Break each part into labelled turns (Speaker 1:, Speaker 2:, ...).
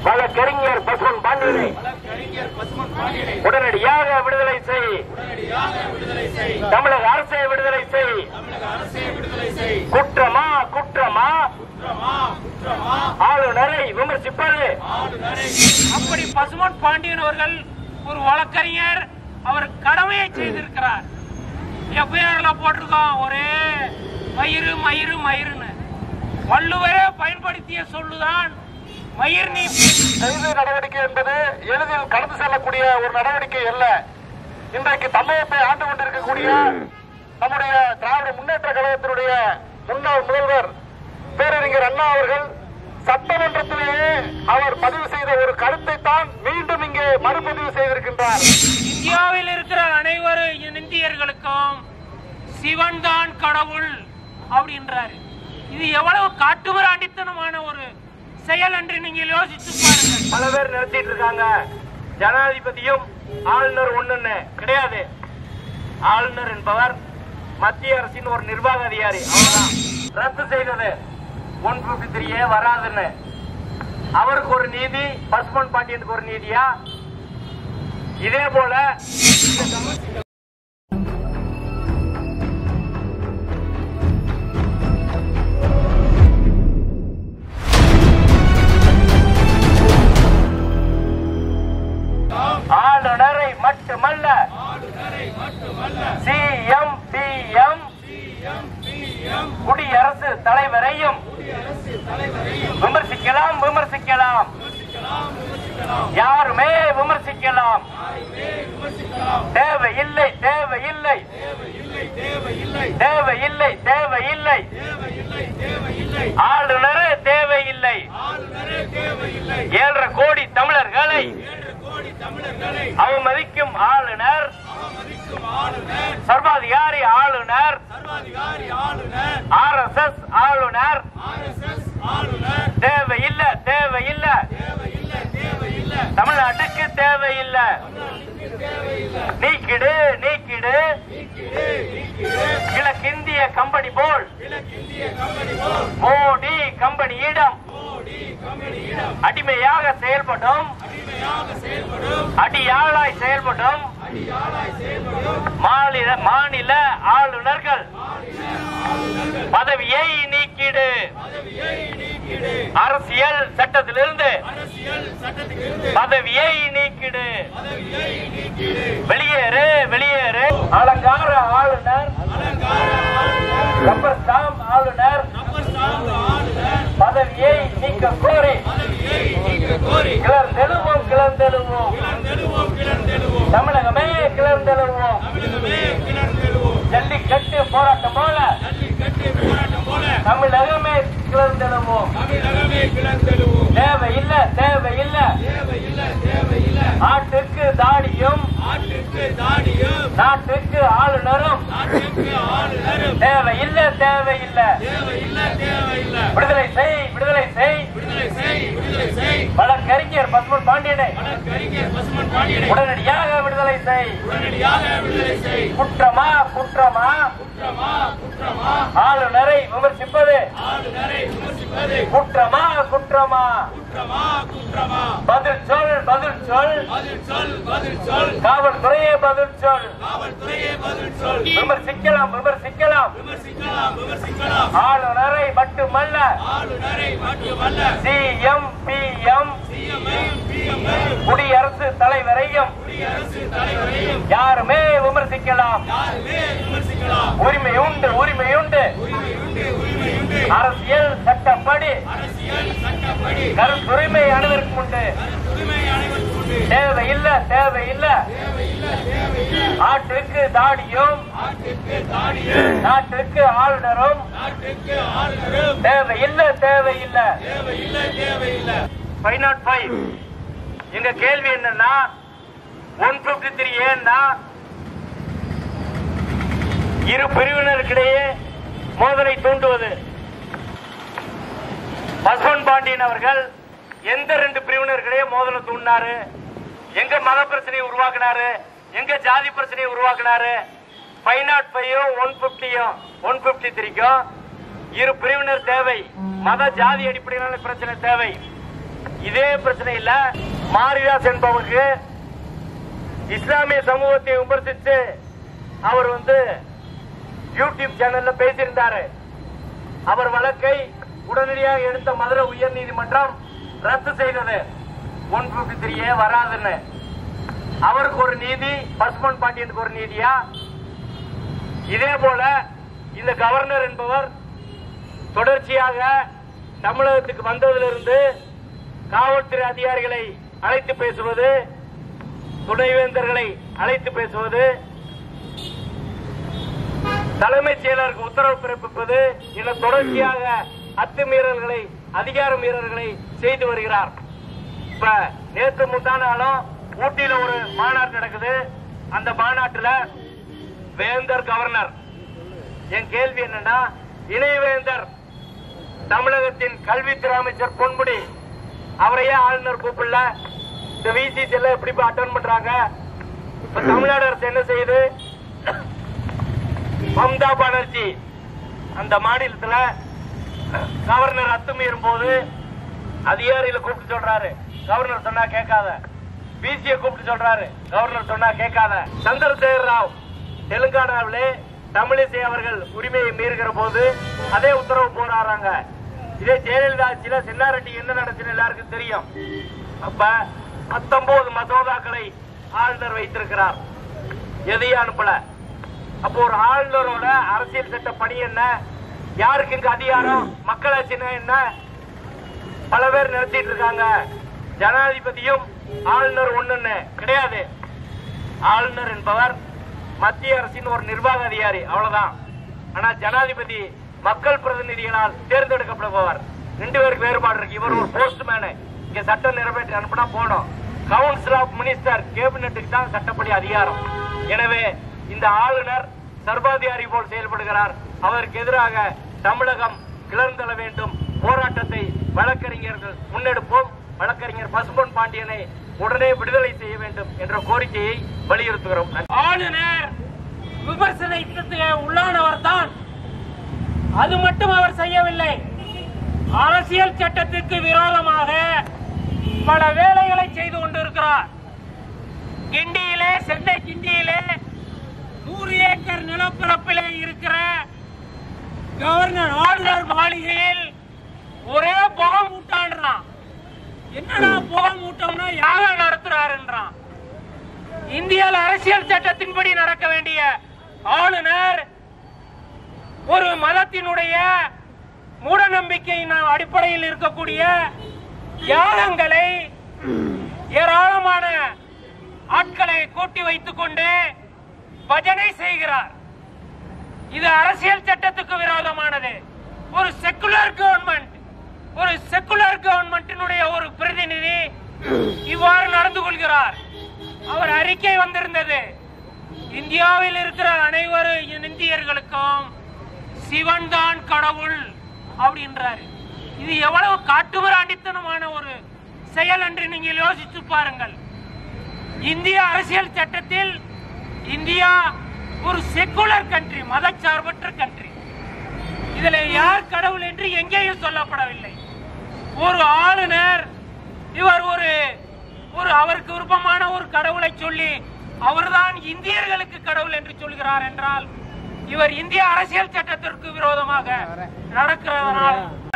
Speaker 1: வழக்கறிஞர் பசுவன் பாண்டியனை உடனடியாக விடுதலை செய் தமிழக அரசை விடுதலை செய் குற்றமா குற்றமா ஆளுநரை விமர்சிப்பது
Speaker 2: அப்படி பசுமன் பாண்டியன் அவர்கள் ஒரு வழக்கறிஞர் அவர் கடமையை செய்திருக்கிறார் எஃப்ஐஆர்ல போட்டிருக்கோம் ஒரே மயிறு மயிறு மயிருன்னு வள்ளுவரே பயன்படுத்திய சொல்லுதான் மயிர் நீ
Speaker 1: கைது நடவடிக்கை என்பது எளிதில் கடந்து செல்லக்கூடிய ஒரு நடவடிக்கை அல்ல இன்றைக்கு தமிழகத்தை ஆண்டு கொண்டிருக்கக்கூடிய நம்முடைய திராவிட முன்னேற்ற கழகத்தினுடைய முன்னாள் முதல்வர் பேரறிஞர் அண்ணா அவர்கள் சட்டமன்றத்திலேயே அவர் பதிவு செய்த ஒரு கருத்தை தான் மீண்டும் இங்கே மறுபதிவு செய்திருக்கின்றார்
Speaker 2: இந்தியாவில் இருக்கிற அனைவரு இந்தியர்களுக்கும் சிவன் தான் கடவுள் அப்படின்றாரு இது எவ்வளவு காட்டுமிராண்டித்தனமான ஒரு செயல் என்று நீங்கள் யோசித்து பாருங்கள்
Speaker 1: பல பேர் நடத்திட்டு இருக்காங்க ஜனாதிபதியும் ஆளுநர் ஒண்ணுன்னு கிடையாது ஆளுநர் என்பவர் மத்திய அரசின் ஒரு நிர்வாக அதிகாரி அவ்வளவுதான் ரத்து செய்தது ஒன் பிப்டி த்ரீயே வராதுன்னு அவருக்கு ஒரு நீதி பசுமன் பாண்டியனுக்கு ஒரு நீதியா இதே போல ஆளுநரை மட்டுமல்ல சிஎம் பிஎம் குடியரசு தலைவரையும் விமர்சிக்கலாம் விமர்சிக்கலாம் யாருமே விமர்சிக்கலாம் தேவையில்லை தேவையில்லை தேவையில்லை தேவையில்லை ஆளுநரே தேவையில்லை ஏழரை கோடி தமிழர்களை அவமதிக்கும் ஆளுநர் சர்வாதிகாரி ஆளுநர் ஆர் எஸ் எஸ் ஆளுநர் தேவையில்லை தேவையில்லை தமிழ்நாட்டுக்கு தேவையில்லை நீக்கிடு நீக்கிடு கிழக்கிந்திய கம்பெனி போல் மோடி கம்பெனியிடம் அடிமையாக செயல்படும் அடியாளாய் செயல்படும் மாநில மாநில ஆளுநர்கள் பதவியை நீக்கிடு அரசியல் சட்டத்திலிருந்து பதவியை நீக்கிடு வெளியேறு வெளியேறு அலங்கார ஆளுநர் ரப்பர் ஸ்டாம்ப் ஆளுநர் பதவியை நீக்க கோரி கிளர்ந்தெழுவோம் கிளர்ந்தெழுவோம் தமிழகமே கிளர்ந்தெழுவோம் ஜல்லிக்கட்டு போராட்டம் போல தமிழகமே கிளர்ந்தெழுவோம் தேவையில்லை தேவையில்லை நாட்டுக்கு தாடியும் நாட்டுக்கு ஆளுநரும் தேவையில்லை தேவையில்லை விடுதலை செய் விடுதலை செய் வழக்கறிஞர் பத்மன் பாண்டியனை உடனடியாக விடுதலை செய் குற்றமா குற்றமா ஆளுநரை விமர்சிப்பது குற்றமா குற்றமா பதில் சொல் பதில் சொல் காவல்துறையே பதில் சொல் விமர்சிக்கலாம் விமர்சிக்கலாம் ஆளுநரை மட்டுமல்ல சிஎம் பிஎம் குடியரசு தலைவரையும் யாருமே விமர்சிக்கலாம் உரிமை உண்டு உரிமை உண்டு அரசியல் சட்டப்படி கருத்துரிமை அனைவருக்கும் உண்டு தேவையில்லை தேவையில்லை நாட்டுக்கு தாடியும் நாட்டுக்கு ஆளுநரும் தேவையில்லை தேவையில்லை ஃபைவ் நாட் ஃபைவ் எங்க கேள்வி என்னன்னா ஒன் பிப்டி த்ரீ ஏன்னா இரு பிரிவினருக்கிடையே மோதலை தூண்டுவது பசுவன் பாண்டியன் அவர்கள் எந்த ரெண்டு பிரிவினருக்கிடையே மோதலை தூண்டினாரு எங்க மத பிரச்சனையை உருவாக்குனாரு எங்க ஜாதி பிரச்சனையை உருவாக்குனாரு ஃபைவ் நாட் ஃபைவ் ஒன் பிப்டியும் ஒன் பிப்டி த்ரீக்கும் இரு பிரிவினர் தேவை மத ஜாதி அடிப்படையிலான பிரச்சனை தேவை
Speaker 3: இதே பிரச்சனை இல்ல மாரிதாஸ் என்பவருக்கு இஸ்லாமிய சமூகத்தை விமர்சித்து அவர் வந்து யூடியூப் சேனல்ல பேசியிருந்தாரு அவர் வழக்கை உடனடியாக எடுத்த மதுரை உயர் நீதிமன்றம் ரத்து செய்தது ஒன் பிப்டி த்ரீயே வராதுன்னு அவருக்கு ஒரு நீதி பசுமன் பாண்டியனுக்கு ஒரு நீதியா இதே போல இந்த கவர்னர் என்பவர் தொடர்ச்சியாக தமிழகத்துக்கு வந்ததிலிருந்து காவல்துறை அதிகாரிகளை அழைத்து பேசுவது துணைவேந்தர்களை அழைத்து பேசுவது தலைமைச் செயலருக்கு உத்தரவு பிறப்பிப்பது என தொடர்ச்சியாக அத்துமீறல்களை அதிகார மீறல்களை செய்து வருகிறார் இப்ப நேற்று முந்தானாலும் ஊட்டியில ஒரு மாநாடு நடக்குது அந்த மாநாட்டுல வேந்தர் கவர்னர் என் கேள்வி என்னன்னா இணைவேந்தர் தமிழகத்தின் கல்வித்துறை அமைச்சர் பொன்முடி அவரையே ஆளுநர் கூப்பிடல இந்த விசிசி எல்லாம் எப்படி அட்டன் பண்றாங்க இப்ப தமிழ்நாடு அரசு என்ன செய்யுது மம்தா பானர்ஜி அந்த மாநிலத்துல கவர்னர் அத்துமீறும் போது அதிகாரிகளை கூப்பிட்டு சொல்றாரு கவர்னர் சொன்னா கேட்காத பிசிய கூப்பிட்டு சொல்றாரு கவர்னர் சொன்னா கேட்காத சந்திரசேகர் ராவ் தெலுங்கானாவிலே தமிழிசை அவர்கள் உரிமையை மீறுகிற போது அதே உத்தரவு போராடுறாங்க இதே ஜெயலலிதா ஆட்சியில சென்னாரெட்டி என்ன நடந்துச்சுன்னு எல்லாருக்கும் தெரியும் அப்ப பத்தொன்பது மசோதாக்களை ஆளுநர் வைத்திருக்கிறார் எதையும் அனுப்பல அப்போ ஒரு ஆளுநரோட அரசியல் சட்ட பணி என்ன யாருக்கு இங்க அதிகாரம் மக்களாட்சினா என்ன பல பேர் நடத்திட்டு இருக்காங்க ஜனாதிபதியும் ஆளுநர் ஒண்ணுன்னு கிடையாது ஆளுநர் என்பவர் மத்திய அரசின் ஒரு நிர்வாக அதிகாரி அவ்வளவுதான் ஆனா ஜனாதிபதி மக்கள் பிரதிநிதிகளால் தேர்ந்தெடுக்கப்படுபவர் ரெண்டு பேருக்கு வேறுபாடு இருக்கு இவர் ஒரு போஸ்ட்மேனு இங்க சட்டம் நிறைவேற்றி அனுப்பினா போனோம் கவுன்சில் ஆஃப் மினிஸ்டர் கேபினெட்டுக்கு தான் சட்டப்படி அதிகாரம் எனவே இந்த ஆளுநர் சர்வாதிகாரி போல் செயல்படுகிறார் அவருக்கு எதிராக தமிழகம் கிளர்ந்தெழ வேண்டும் போராட்டத்தை வழக்கறிஞர்கள் முன்னெடுப்போம் வழக்கறிஞர் பசும்பொன் பாண்டியனை உடனே விடுதலை செய்ய வேண்டும் என்ற கோரிக்கையை வலியுறுத்துகிறோம் நன்றி.
Speaker 2: ஆளுநர் விமர்சனத்துக்கு உள்ளானவர் தான் அது மட்டும் அவர் செய்யவில்லை அரசியல் சட்டத்திற்கு விரோதமாக பல வேலைகளை செய்து கொண்டிருக்கிறார் கிண்டியிலே சென்னை கிண்டியிலே நூறு ஏக்கர் நிலப்பரப்பிலே இருக்கிற கவர்னர் ஆளுநர் மாளிகையில் ஒரே புகை மூட்டான்றான் என்னடா புகை மூட்டம்னா யாகம் நடத்துறாருன்றான் இந்தியாவில் அரசியல் சட்டத்தின்படி நடக்க வேண்டிய ஆளுநர் ஒரு மதத்தினுடைய மூடநம்பிக்கையின் அடிப்படையில் இருக்கக்கூடிய யாகங்களை ஏராளமான ஆட்களை கூட்டி வைத்துக் கொண்டு பஜனை செய்கிறார் இது அரசியல் சட்டத்துக்கு விரோதமானது ஒரு செக்குலர் கவர்மெண்ட் ஒரு செக்குலர் கவர்மெண்டினுடைய ஒரு பிரதிநிதி இவ்வாறு நடந்து கொள்கிறார் அவர் அறிக்கை வந்திருந்தது இந்தியாவில் இருக்கிற அனைவரு இந்தியர்களுக்கும் சிவன் தான் கடவுள் அப்படின்றாரு இது எவ்வளவு காட்டுமிராண்டித்தனமான ஒரு செயல் என்று நீங்கள் யோசித்து பாருங்கள் இந்திய அரசியல் சட்டத்தில் இந்தியா ஒரு செக்குலர் கண்ட்ரி மதச்சார்பற்ற கண்ட்ரி இதுல யார் கடவுள் என்று எங்கேயும் சொல்லப்படவில்லை ஒரு ஆளுநர் இவர் ஒரு ஒரு அவருக்கு விருப்பமான ஒரு கடவுளை சொல்லி அவர்தான் இந்தியர்களுக்கு கடவுள் என்று சொல்கிறார் என்றால் இவர் இந்திய அரசியல் சட்டத்திற்கு விரோதமாக நடக்கிறதுனால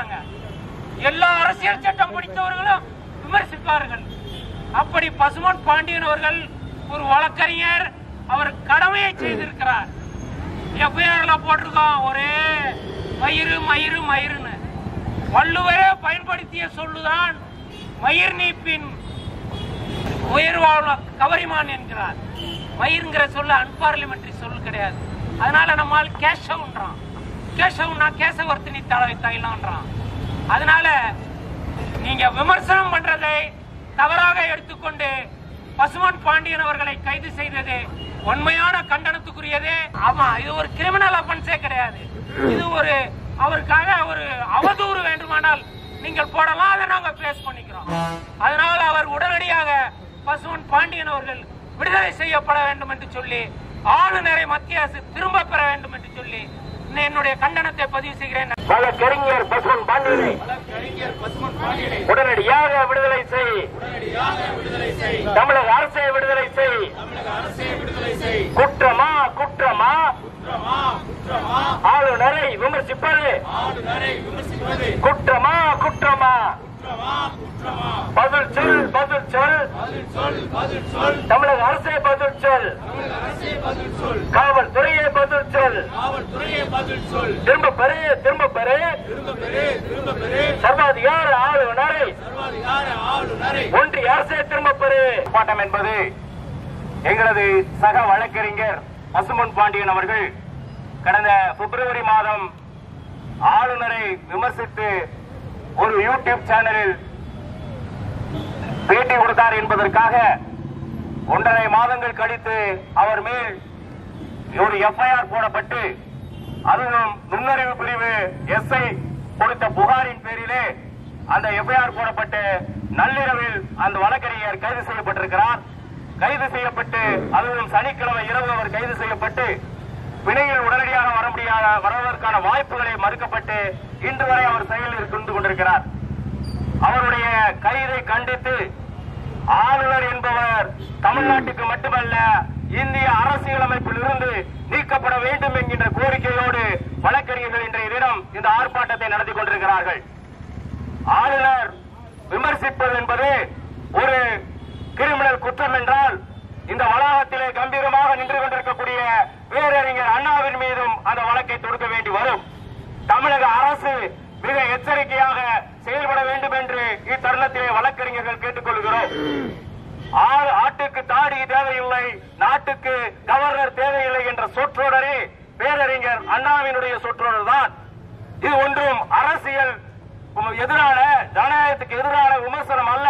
Speaker 2: எல்லா அரசியல் சட்டம் படித்தவர்களும் விமர்சிப்பார்கள் அப்படி பசுமன் பாண்டியன் அவர்கள் ஒரு வழக்கறிஞர் அவர் கடமையை செய்திருக்கிறார் எஃப்ஐஆர்ல போட்டிருக்கோம் ஒரே மயிறு மயிறு மயிருன்னு வள்ளுவரே பயன்படுத்திய சொல்லுதான் மயிர் நீப்பின் உயர்வான கவரிமான் என்கிறார் மயிருங்கிற சொல்ல அன்பார்லிமெண்டரி சொல் கிடையாது அதனால நம்மால் கேசவன்றான் கேசவன்னா கேசவர்த்தினி தலை தைலான்றான் அதனால நீங்க விமர்சனம் பண்றதை தவறாக எடுத்துக்கொண்டு பசுமன் பாண்டியன் அவர்களை கைது செய்தது உண்மையான கண்டனத்துக்குரியது ஆமா இது ஒரு கிரிமினல் அஃபென்ஸே கிடையாது இது ஒரு அவருக்காக ஒரு அவதூறு வேண்டுமானால் நீங்கள் போடலாம் அதை நாங்க பேஸ் பண்ணிக்கிறோம் அதனால் அவர் உடனடியாக பசுவன் பாண்டியன் அவர்கள் விடுதலை செய்யப்பட வேண்டும் என்று சொல்லி ஆளுநரை மத்திய அரசு திரும்ப பெற வேண்டும் என்று சொல்லி நான் என்னுடைய கண்டனத்தை பதிவு செய்கிறேன்
Speaker 3: வழக்கறிஞர் பசுவன் பாண்டியனை உடனடியாக விடுதலை தமிழக அரசை விடுதலை செய் குற்றமா குற்றமா ஆளுநரை விமர்சிப்பது குற்றமா குற்றமா பதில் சொல் பதில் சொல் தமிழக அரசே பதில் சொல் காவல்துறையே பதில் சொல் திரும்ப பெரு திரும்ப பெரு சர்வாதிகார ஆளுநரை ஒன்றிய அரசே திரும்ப பெரு போராட்டம் என்பது எங்களது சக வழக்கறிஞர் பசுமன் பாண்டியன் அவர்கள் கடந்த பிப்ரவரி மாதம் ஆளுநரை விமர்சித்து ஒரு யூடியூப் சேனலில் பேட்டி கொடுத்தார் என்பதற்காக ஒன்றரை மாதங்கள் கழித்து அவர் மேல் ஒரு எஃப்ஐஆர் போடப்பட்டு அதுவும் நுண்ணறிவு பிரிவு எஸ்ஐ கொடுத்த புகாரின் பேரிலே அந்த எஃப்ஐஆர் போடப்பட்டு நள்ளிரவில் அந்த வழக்கறிஞர் கைது செய்யப்பட்டிருக்கிறார் கைது செய்யப்பட்டு அதுவும் சனிக்கிழமை இரவு அவர் கைது செய்யப்பட்டு பிணையில் உடனடியாக வர முடியாத வருவதற்கான வாய்ப்புகளை மறுக்கப்பட்டு இன்று வரை அவர் செயலில் இருந்து கொண்டிருக்கிறார் அவருடைய கைதை கண்டித்து ஆளுநர் என்பவர் தமிழ்நாட்டுக்கு மட்டுமல்ல இந்திய அரசியலமைப்பில் இருந்து நீக்கப்பட வேண்டும் என்கின்ற கோரிக்கையோடு வழக்கறிஞர்கள் இன்றைய தினம் இந்த ஆர்ப்பாட்டத்தை நடத்தி கொண்டிருக்கிறார்கள் ஆளுநர் விமர்சிப்பது என்பது ஒரு கிரிமினல் குற்றம் என்றால் இந்த வளாகத்திலே கம்பீரமாக நின்று கொண்டிருக்கக்கூடிய பேரறிஞர் அண்ணாவின் மீதும் அந்த வழக்கை தொடுக்க வேண்டி வரும் தமிழக அரசு மிக எச்சரிக்கையாக செயல்பட வேண்டும் என்று இத்தருணத்திலே வழக்கறிஞர்கள் கேட்டுக்கொள்கிறோம் ஆறு ஆட்டுக்கு தாடி தேவையில்லை நாட்டுக்கு கவர்னர் தேவையில்லை என்ற சொற்றொடரே பேரறிஞர் அண்ணாவினுடைய சொற்றொடர் தான் இது ஒன்றும் அரசியல் எதிரான ஜனநாயகத்துக்கு எதிரான விமர்சனம் அல்ல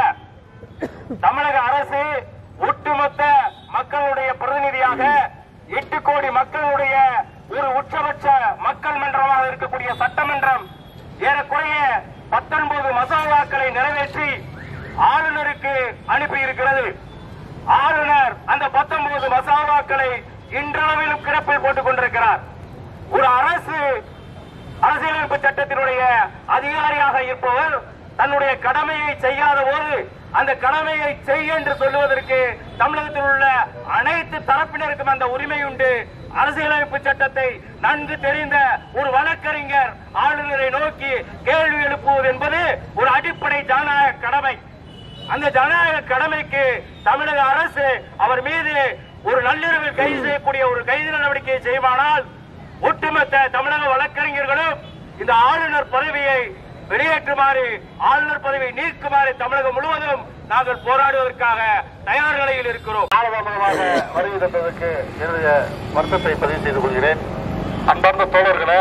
Speaker 3: தமிழக அரசு ஒட்டுமொத்த மக்களுடைய பிரதிநிதியாக எட்டு கோடி மக்களுடைய ஒரு உச்சபட்ச மக்கள் மன்றமாக இருக்கக்கூடிய சட்டமன்றம் ஏறக்குறைய பத்தொன்பது மசோதாக்களை நிறைவேற்றி ஆளுநருக்கு அனுப்பி இருக்கிறது ஆளுநர் அந்த பத்தொன்பது மசோதாக்களை இன்றளவிலும் கிடப்பில் போட்டுக் கொண்டிருக்கிறார் ஒரு அரசு அரசியலமைப்பு சட்டத்தினுடைய அதிகாரியாக இருப்பவர் தன்னுடைய கடமையை செய்யாத போது அந்த கடமையை செய் என்று சொல்லுவதற்கு தமிழகத்தில் உள்ள அனைத்து தரப்பினருக்கும் அந்த உரிமை உண்டு அரசியலமைப்பு சட்டத்தை நன்கு தெரிந்த ஒரு வழக்கறிஞர் ஆளுநரை நோக்கி கேள்வி எழுப்புவது என்பது ஒரு அடிப்படை ஜனநாயக கடமை அந்த ஜனநாயக கடமைக்கு தமிழக அரசு அவர் மீது ஒரு நள்ளிரவில் கைது செய்யக்கூடிய ஒரு கைது நடவடிக்கையை செய்வானால் ஒட்டுமொத்த தமிழக வழக்கறிஞர்களும் இந்த ஆளுநர் பதவியை வெளியேற்றுமாறு ஆளுநர் பதவியை நீக்குமாறு தமிழகம் முழுவதும் நாங்கள் போராடுவதற்காக தயார் நிலையில் இருக்கிறோம்
Speaker 1: தாமதமாக வருகை தந்ததற்கு என்னுடைய வருத்தத்தை பதிவு செய்து கொள்கிறேன் அன்பார்ந்த தோழர்களே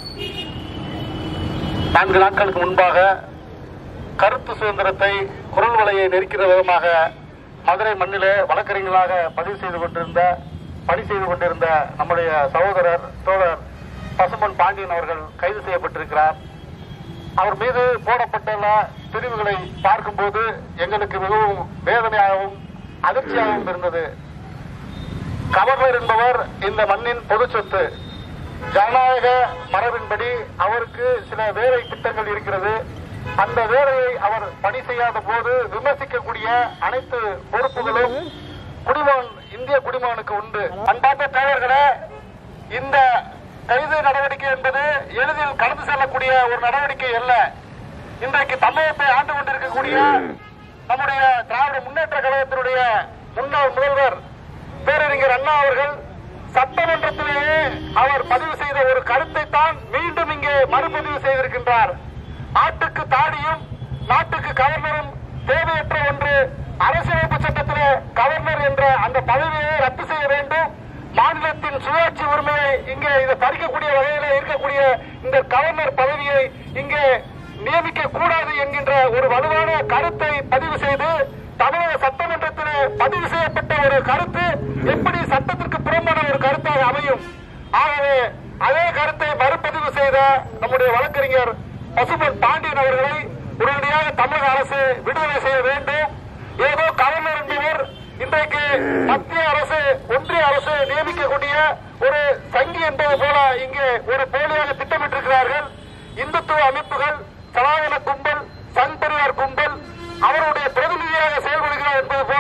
Speaker 1: நான்கு நாட்களுக்கு முன்பாக கருத்து சுதந்திரத்தை குரல் வலையை நெருக்கிற விதமாக மதுரை மண்ணிலே வழக்கறிஞர்களாக பதிவு செய்து கொண்டிருந்த பணி செய்து கொண்டிருந்த நம்முடைய சகோதரர் தோழர் பசுமன் பாண்டியன் அவர்கள் கைது செய்யப்பட்டிருக்கிறார் அவர் மீது போடப்பட்டுள்ள பிரிவுகளை பார்க்கும்போது எங்களுக்கு மிகவும் வேதனையாகவும் அதிர்ச்சியாகவும் இருந்தது கவர்னர் என்பவர் இந்த மண்ணின் பொது சொத்து ஜனநாயக மரபின்படி அவருக்கு சில வேலை திட்டங்கள் இருக்கிறது அந்த வேலையை அவர் பணி செய்யாத போது விமர்சிக்கக்கூடிய அனைத்து பொறுப்புகளும் குடிமகன் இந்திய குடிமகனுக்கு உண்டு அன்பார்ந்த தோழர்களே இந்த கைது நடவடிக்கை என்பது எளிதில் கடந்து செல்லக்கூடிய ஒரு நடவடிக்கை அல்ல இன்றைக்கு தமிழகத்தை ஆண்டு கொண்டிருக்கக்கூடிய நம்முடைய திராவிட முன்னேற்ற கழகத்தினுடைய முன்னாள் முதல்வர் பேரறிஞர் அண்ணா அவர்கள் சட்டமன்றத்திலேயே அவர் பதிவு செய்த ஒரு கருத்தை தான் மீண்டும் இங்கே மறுபதிவு செய்திருக்கின்றார் நாட்டுக்கு தாடியும் நாட்டுக்கு கவர்னரும் தேவையற்ற ஒன்று அரசியலமைப்பு சட்டத்திலே கவர்னர் என்ற அந்த பதவியை ரத்து செய்ய வேண்டும் மாநிலத்தின் சுயாட்சி உரிமையை இங்கே இதை பறிக்கக்கூடிய வகையில இருக்கக்கூடிய இந்த கவர்னர் பதவியை இங்கே நியமிக்க கூடாது என்கின்ற ஒரு வலுவான கருத்தை பதிவு செய்து தமிழக சட்டமன்றத்தில் பதிவு செய்யப்பட்ட ஒரு கருத்து எப்படி சட்டத்திற்கு புறம்பான ஒரு கருத்தாக அமையும் ஆகவே அதே கருத்தை மறுபதிவு செய்த நம்முடைய வழக்கறிஞர் பசுமன் பாண்டியன் அவர்களை உடனடியாக தமிழக அரசு விடுதலை செய்ய வேண்டும் ஏதோ கவர்னர் என்பவர் இன்றைக்கு மத்திய அரசு ஒன்றிய அரசு நியமிக்கக்கூடிய ஒரு சங்கி என்பது போல இங்கே ஒரு போலியாக திட்டமிட்டிருக்கிறார்கள் இந்துத்துவ அமைப்புகள் சனாதன கும்பல் சங் பரிவார் கும்பல் அவருடைய பிரதிநிதியாக செயல்படுகிற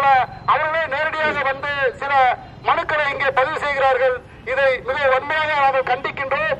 Speaker 1: அவர்களே நேரடியாக வந்து சில மனுக்களை இங்கே பதிவு செய்கிறார்கள் இதை மிக வன்மையாக நாங்கள் கண்டிக்கின்றோம்